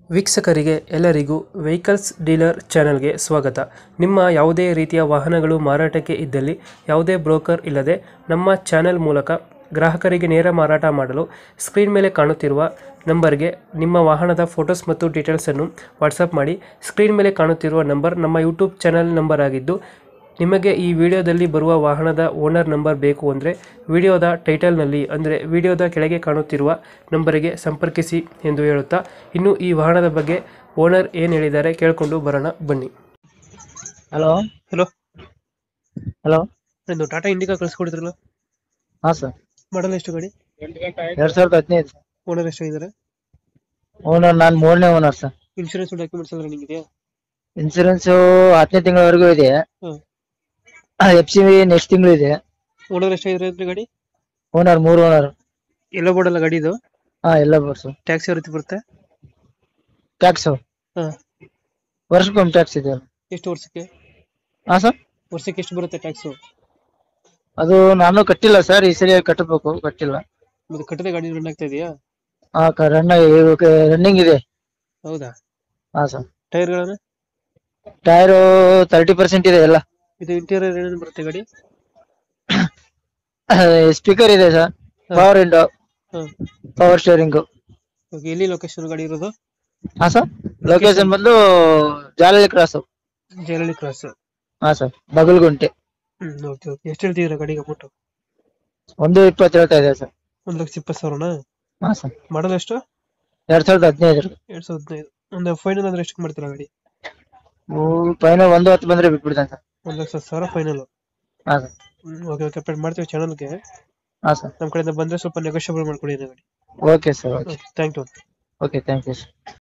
ವೀಕ್ಷಕರಿಗೆ ಎಲ್ಲರಿಗೂ vehicles dealer ಚಾನೆಲ್ಗೆ ಸ್ವಾಗತ ನಿಮ್ಮ ಯಾವುದೇ ರೀತಿಯ ವಾಹನಗಳು ಮಾರಾಟಕ್ಕೆ ಇದ್ದಲ್ಲಿ ಯಾವುದೇ ಬ್ರೋಕರ್ ಇಲ್ಲದೆ ನಮ್ಮ ಚಾನೆಲ್ ಮೂಲಕ ಗ್ರಾಹಕರಿಗೆ ನೇರ ಮಾರಾಟ ಮಾಡಲು ಸ್ಕ್ರೀನ್ ಮೇಲೆ ಕಾಣುತ್ತಿರುವ ನಂಬರ್ಗೆ ನಿಮ್ಮ ವಾಹನದ ಫೋಟೋಸ್ ಮತ್ತು ಡೀಟೇಲ್ಸನ್ನು ವಾಟ್ಸಪ್ ಮಾಡಿ ಸ್ಕ್ರೀನ್ ಮೇಲೆ ಕಾಣುತ್ತಿರುವ ನಂಬರ್ ನಮ್ಮ ಯೂಟ್ಯೂಬ್ ಚಾನೆಲ್ ನಂಬರ್ ಆಗಿದ್ದು ನಿಮಗೆ ಈ ವಿಡಿಯೋದಲ್ಲಿ ಬರುವ ವಾಹನದ ಓನರ್ ನಂಬರ್ ಬೇಕು ಅಂದರೆ ವಿಡಿಯೋದ ಟೈಟಲ್ನಲ್ಲಿ ಅಂದರೆ ವಿಡಿಯೋದ ಕೆಳಗೆ ಕಾಣುತ್ತಿರುವ ನಂಬರಿಗೆ ಸಂಪರ್ಕಿಸಿ ಎಂದು ಹೇಳುತ್ತಾ ಇನ್ನು ಈ ವಾಹನದ ಬಗ್ಗೆ ಓನರ್ ಏನು ಹೇಳಿದ್ದಾರೆ ಕೇಳಿಕೊಂಡು ಬರೋಣ ಬನ್ನಿ ಹಲೋ ಹಲೋ ಹಲೋ ಒಂದು ಟಾಟಾ ಇಂಡಿಕಾ ಕಳಿಸ್ಕೊಡಿದ್ರಲ್ಲ ಹಾ ಸರ್ ಮಾಡಲ್ ಎಷ್ಟು ಗಾಡಿ ಎರಡ್ ಸಾವಿರದ ಹದಿನೈದು ಓನರ್ ಎಷ್ಟಾಗಿದ್ದಾರೆ ಓನರ್ ನಾನ್ ಮೂರನೇ ಓನರ್ ಸರ್ ಇನ್ಶೂರೆನ್ಸ್ ಡಾಕ್ಯುಮೆಂಟ್ಸ್ ಎಲ್ಲ ರನ್ನಿಂಗ್ ಇದೆಯಾ ಇನ್ಸೂರೆನ್ಸ್ ಹತ್ತನೇ ತಿಂಗಳವರೆಗೂ ಇದೆ ಹ್ಮ್ ಎಫ್ ಸಿ ನೆಕ್ಸ್ಟ್ ತಿಂಗಳು ಇದೆ ಓನರ್ ಎಷ್ಟಾಗಿದ್ರೆ ಅಂದ್ರೆ ಗಾಡಿ ಓನರ್ ಮೂರು ಓನರ್ ಎಲ್ಲ ಬೋರ್ಡಲ್ಲ ಗಾಡಿ ಇದು ಹಾ ಎಲ್ಲ ಬರ್ಸು ಟ್ಯಾಕ್ಸಿ ಯಾವ ರೀತಿ ಬರುತ್ತೆ ಟ್ಯಾಕ್ಸ್ ಹಾಂ ವರ್ಷಕ್ಕೊಮ್ಮೆ ಟ್ಯಾಕ್ಸ್ ಇದೆ ಎಷ್ಟು ವರ್ಷಕ್ಕೆ ಹಾ ಸರ್ ವರ್ಷಕ್ಕೆ ಎಷ್ಟು ಬರುತ್ತೆ ಟ್ಯಾಕ್ಸು ಅದು ನಾನು ಕಟ್ಟಿಲ್ಲ ಸರ್ ಈ ಸರಿ ಕಟ್ಟಬೇಕು ಕಟ್ಟಿಲ್ಲ ಮತ್ತೆ ಕಟ್ಟದ ಗಾಡಿ ರನ್ ಆಗ್ತಾ ಇದೆಯಾ ಹಾ ರನ್ ರನ್ನಿಂಗ್ ಇದೆ ಹೌದಾ ಹಾ ಸರ್ ಟೈರ್ಗಳನ್ನ ಟೈರು ತರ್ಟಿ ಪರ್ಸೆಂಟ್ ಇದೆ ಎಲ್ಲ ಇದು ಇಂಟೀರಿಯರ್ ಏನೇನು ಬರುತ್ತೆ ಗಾಡಿ ಸ್ಪೀಕರ್ ಇದೆ ಸರ್ ಪವರ್ ವಿಂಡೋ ಹಾಂ ಪವರ್ ಸ್ಟೇರಿಂಗು ಓಕೆ ಎಲ್ಲಿ ಲೊಕೇಶನ್ ಗಾಡಿ ಇರೋದು ಹಾ ಸರ್ ಲೊಕೇಶನ್ ಬಂದು ಜಾಲಹಳ್ಳಿ ಕ್ರಾಸ್ ಜೇಲಹಳ್ಳಿ ಕ್ರಾಸ್ ಹಾ ಸರ್ ಬಗಲ್ಗುಂಟೆ ಹ್ಮ್ ಓಕೆ ಓಕೆ ಎಷ್ಟು ಹೇಳ್ತಿದ್ದೀರಾ ಗಾಡಿಗೆ ಅಮೌಂಟ್ ಒಂದು ಇಪ್ಪತ್ತು ಹೇಳ್ತಾ ಇದೆ ಸರ್ ಒಂದು ಲಕ್ಷ ಇಪ್ಪತ್ತು ಸಾವಿರನಾ ಹಾ ಸರ್ ಮಾಡಲ್ ಎಷ್ಟು ಎರಡ್ ಸಾವಿರದ ಹದಿನೈದು ಎರಡ್ ಸಾವಿರದ ಹದಿನೈದು ಒಂದು ಫೈನಲ್ ಅಂದ್ರೆ ಎಷ್ಟು ಮಾಡ್ತೀರಾ ಗಾಡಿ ಫೈನಲ್ ಒಂದು ಹತ್ತು ಬಂದ್ರೆ ಬಿಟ್ಬಿಡ್ತಾನೆ ಸರ್ ಒಂದು ಲಕ್ಷ ಹತ್ತು ಸಾವಿರ ಫೈನಲ್ ಹಾ ಸರ್ ಓಕೆ ಓಕೆ ಅಪ್ಡೇಟ್ ಮಾಡ್ತೀವಿ ಚಾನಲ್ಗೆ ಹಾ ಸರ್ ನಮ್ಮ ಕಡೆಯಿಂದ ಬಂದ್ರೆ ಸ್ವಲ್ಪ ನೆಗೋಷಿಯಬಲ್ ಮಾಡ್ಕೊಡಿ ಗಾಡಿ okay sir okay thank you okay thank you sir